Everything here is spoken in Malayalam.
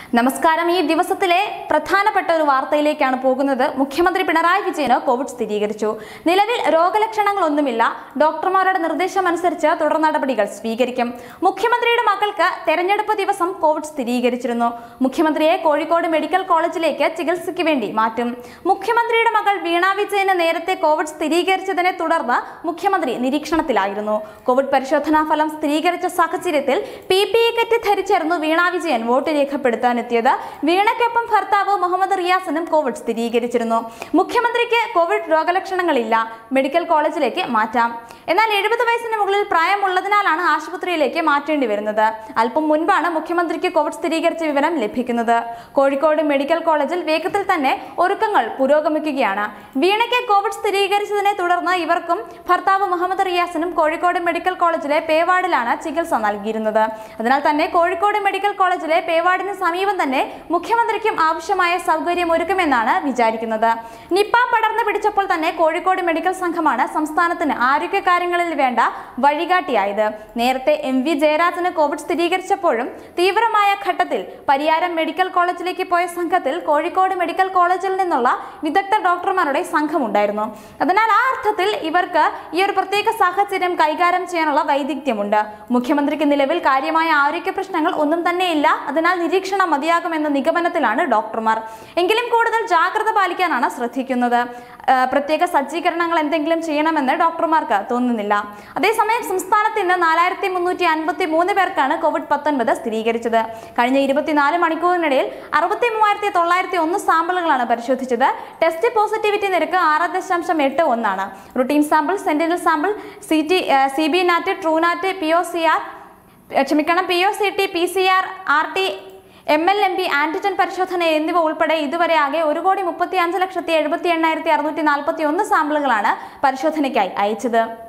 നമസ്കാരം ഈ ദിവസത്തിലെ പ്രധാനപ്പെട്ട ഒരു വാർത്തയിലേക്കാണ് പോകുന്നത് മുഖ്യമന്ത്രി പിണറായി വിജയന് കോവിഡ് സ്ഥിരീകരിച്ചു നിലവിൽ രോഗലക്ഷണങ്ങളൊന്നുമില്ല ഡോക്ടർമാരുടെ നിർദ്ദേശമനുസരിച്ച് തുടർ നടപടികൾ സ്വീകരിക്കും മുഖ്യമന്ത്രിയുടെ മകൾക്ക് തെരഞ്ഞെടുപ്പ് ദിവസം കോവിഡ് സ്ഥിരീകരിച്ചിരുന്നു മുഖ്യമന്ത്രിയെ കോഴിക്കോട് മെഡിക്കൽ കോളേജിലേക്ക് ചികിത്സയ്ക്ക് വേണ്ടി മാറ്റും മുഖ്യമന്ത്രിയുടെ മകൾ വീണ വിജയന് നേരത്തെ കോവിഡ് സ്ഥിരീകരിച്ചതിനെ തുടർന്ന് മുഖ്യമന്ത്രി നിരീക്ഷണത്തിലായിരുന്നു കോവിഡ് പരിശോധനാ ഫലം സ്ഥിരീകരിച്ച സാഹചര്യത്തിൽ പി പി ഇ കിറ്റ് ധരിച്ചായിരുന്നു വീണ വിജയൻ വോട്ട് രേഖപ്പെടുത്താനെത്തിയത് വീണയ്ക്കൊപ്പം ഭർത്താവ് മുഹമ്മദ് റിയാസിനും കോവിഡ് സ്ഥിരീകരിച്ചിരുന്നു മുഖ്യമന്ത്രിക്ക് കോവിഡ് രോഗലക്ഷണങ്ങളില്ല മെഡിക്കൽ കോളേജിലേക്ക് മാറ്റാം എന്നാൽ എഴുപത് വയസ്സിന് മുകളിൽ പ്രായമുള്ളതിനാലാണ് ആശുപത്രിയിലേക്ക് മാറ്റേണ്ടി വരുന്നത് അല്പം മുൻപാണ് മുഖ്യമന്ത്രിക്ക് കോവിഡ് സ്ഥിരീകരിച്ച വിവരം ലഭിക്കുന്നത് കോഴിക്കോട് മെഡിക്കൽ കോളേജിൽ വേഗത്തിൽ തന്നെ ഒരുക്കങ്ങൾ പുരോഗമിക്കുകയാണ് വീണയ്ക്ക് കോവിഡ് സ്ഥിരീകരിച്ചതിനെ തുടർന്ന് ഇവർക്കും ഭർത്താവ് മുഹമ്മദ് റിയാസിനും കോഴിക്കോട് മെഡിക്കൽ കോളേജിലെ പേവാർഡിലാണ് ചികിത്സ നൽകിയിരുന്നത് അതിനാൽ തന്നെ കോഴിക്കോട് മെഡിക്കൽ കോളേജിലെ പേവാർഡിന് സമീപം തന്നെ മുഖ്യമന്ത്രിക്കും ആവശ്യമായ സൗകര്യം ഒരുക്കുമെന്നാണ് വിചാരിക്കുന്നത് നിപ്പ പടർന്നു പിടിച്ചപ്പോൾ തന്നെ കോഴിക്കോട് മെഡിക്കൽ സംഘമാണ് സംസ്ഥാനത്തിന് ആരോഗ്യ കാര്യങ്ങളിൽ വേണ്ട വഴികാട്ടിയായത് നേരത്തെ എം വി ജയരാജന് കോവിഡ് സ്ഥിരീകരിച്ചപ്പോഴും തീവ്രമായ ഘട്ടത്തിൽ പരിയാരം മെഡിക്കൽ കോളേജിലേക്ക് പോയ സംഘത്തിൽ കോഴിക്കോട് മെഡിക്കൽ കോളേജിൽ നിന്നുള്ള വിദഗ്ധ ഡോക്ടർമാരുടെ സംഘമുണ്ടായിരുന്നു അതിനാൽ ആ അർത്ഥത്തിൽ ഇവർക്ക് ഈ ഒരു പ്രത്യേക സാഹചര്യം കൈകാര്യം ചെയ്യാനുള്ള വൈദഗ്ധ്യമുണ്ട് മുഖ്യമന്ത്രിക്ക് നിലവിൽ കാര്യമായ ആരോഗ്യ പ്രശ്നങ്ങൾ ഒന്നും തന്നെയില്ല അതിനാൽ നിരീക്ഷണം മതിയാകുമെന്ന നിഗമനത്തിലാണ് ഡോക്ടർമാർ എങ്കിലും കൂടുതൽ ജാഗ്രത പാലിക്കാനാണ് ശ്രദ്ധിക്കുന്നത് ആ, പ്രത്യേക സജ്ജീകരണങ്ങൾ എന്തെങ്കിലും ചെയ്യണമെന്ന് ഡോക്ടർമാർക്ക് തോന്നുന്നില്ല അതേസമയം സംസ്ഥാനത്ത് ഇന്ന് നാലായിരത്തി മുന്നൂറ്റി അൻപത്തി മൂന്ന് പേർക്കാണ് കോവിഡ് പത്തൊൻപത് സ്ഥിരീകരിച്ചത് കഴിഞ്ഞ ഇരുപത്തിനാല് മണിക്കൂറിനിടയിൽ അറുപത്തി മൂവായിരത്തി തൊള്ളായിരത്തി ഒന്ന് സാമ്പിളുകളാണ് പരിശോധിച്ചത് ടെസ്റ്റ് പോസിറ്റിവിറ്റി നിരക്ക് ആറ് ദശാംശം എട്ട് ഒന്നാണ് routine sample sentinel sample C T C B NAT TrueNat P O C R ക്ഷമിക്കണം P O C T P C R R T M L M P antigen പരിശോധന എന്നിവ ഉൾപ്പെടെ ഇതുവരെ ആകെ ഒരു കോടി മുപ്പത്തി അഞ്ച് ലക്ഷത്തി എഴുപത്തി എണ്ണായിരത്തി അറുന്നൂറ്റി നാൽപ്പത്തി ഒന്ന് സാമ്പിളുകളാണ് പരിശോധനയ്ക്കായി അയച്ചത്